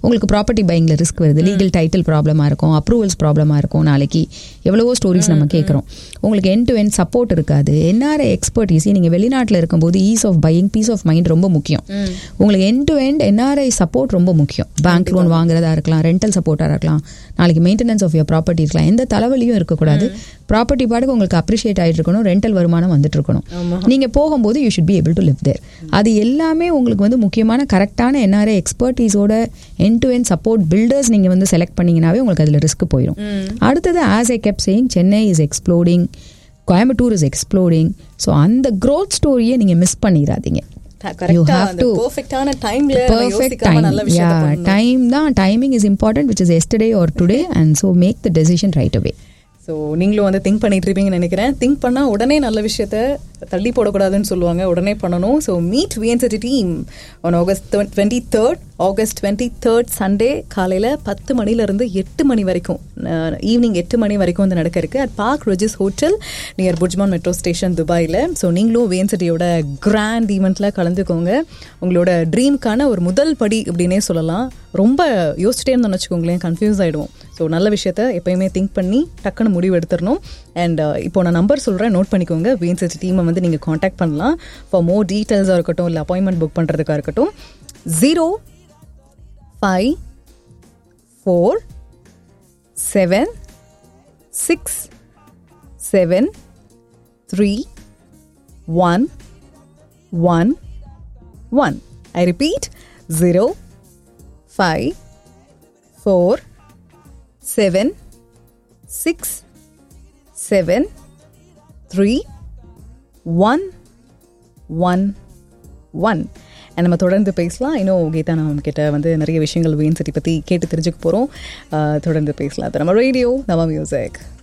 உங்களுக்கு ப்ராப்பர்ட்டி பைங்கில் ரிஸ்க் வருது லீகல் டைட்டில் ப்ராப்ளமாக இருக்கும் அப்ரூவல்ஸ் ப்ராப்ளமாக இருக்கும் நாளைக்கு எவ்வளவோ ஸ்டோரிஸ் நம்ம கேட்குறோம் உங்களுக்கு என் டு என் சப்போர்ட் இருக்காது என்ஆர்ஐ எக்ஸ்பர்டீஸ் நீங்கள் வெளிநாட்டில் இருக்கும்போது ease of buying peace of mind ரொம்ப முக்கியம் உங்களுக்கு end to end NRI support ரொம்ப முக்கியம் பேங்க் லோன் வாங்குறதா இருக்கலாம் ரெண்டல் சப்போர்ட்டாக இருக்கலாம் நாளைக்கு மெயின்டெனன்ஸ் ஆஃப் யர் ப்ராப்பர்ட்டி இருக்கலாம் எந்த தலைவலியும் இருக்கக்கூடாது ப்ராப்பர்ட்டி பாட்டுக்கு உங்களுக்கு அப்ரிஷியேட் ஆகிட்டு இருக்கணும் ரெண்டல் வருமானம் வந்துட்டு இருக்கணும் நீங்க போகும்போது you should be able to live there அது எல்லாமே உங்களுக்கு வந்து முக்கியமான கரெக்டான என்ஆர்ஐ எக்ஸ்பர்டீஸோட end to end support builders நீங்க வந்து செலக்ட் பண்ணீங்கனாவே உங்களுக்கு அதுல ரிஸ்க் போயிடும் அடுத்தது as I keep saying Chennai is exploding Coimbatore is exploding so அந்த க்ரோத் ஸ்டோரியை நீங்க மிஸ் பண்ணிடாதீங்க You கரெக்டா have அந்த to- பெர்ஃபெக்டான டைம்ல perfect time yeah time தான் timing is important which is yesterday or today and so make the decision right away so நீங்களும் வந்து திங்க் பண்ணிட்டு இருப்பீங்கன்னு நினைக்கிறேன் திங்க் பண்ணா உடனே நல்ல விஷயத்த தள்ளி போடக்கூடாதுன்னு சொல்லுவாங்க உடனே பண்ணணும் so meet VN City team on August twenty third August twenty third Sunday காலையில் பத்து மணிலேருந்து எட்டு மணி வரைக்கும் ஈவினிங் எட்டு மணி வரைக்கும் வந்து நடக்க இருக்கு at Park Regis hotel near BurJuman metro station துபாயில் ஸோ நீங்களும் விஎன்சிட்டியோட கிராண்ட் ஈவெண்ட்டில் கலந்துக்கோங்க உங்களோட ட்ரீம்க்கான ஒரு முதல் படி அப்படின்னே சொல்லலாம் ரொம்ப யோசிச்சுட்டே இருந்தோம்னு வச்சுக்கோங்களேன் கன்ஃபியூஸ் ஆகிடுவோம் ஸோ நல்ல விஷயத்த எப்பயுமே திங்க் பண்ணி டக்குன்னு முடிவு எடுத்துடணும் அண்ட் இப்போ நான் நம்பர் சொல்கிறேன் நோட் பண்ணிக்கோங்க விஎன்சிசி டீமை வந்து நீங்கள் காண்டாக்ட் பண்ணலாம் ஃபார் மோர் டீட்டெயில்ஸாக இருக்கட்டும் இல்லை அப்பாயின்மெண்ட் புக் பண்ணுறதுக்காக இருக்கட்டும் zero five four seven six seven three one one one I repeat zero five four seven six seven three one one one நம்ம தொடர்ந்து பேசலாம் இன்னும் கீதா நான் கிட்ட வந்து நிறைய விஷயங்கள் வேன்சிட்டி பற்றி கேட்டு தெரிஞ்சுக்க போகிறோம் தொடர்ந்து பேசலாம் அது நம்ம ரேடியோ நம்ம மியூசிக்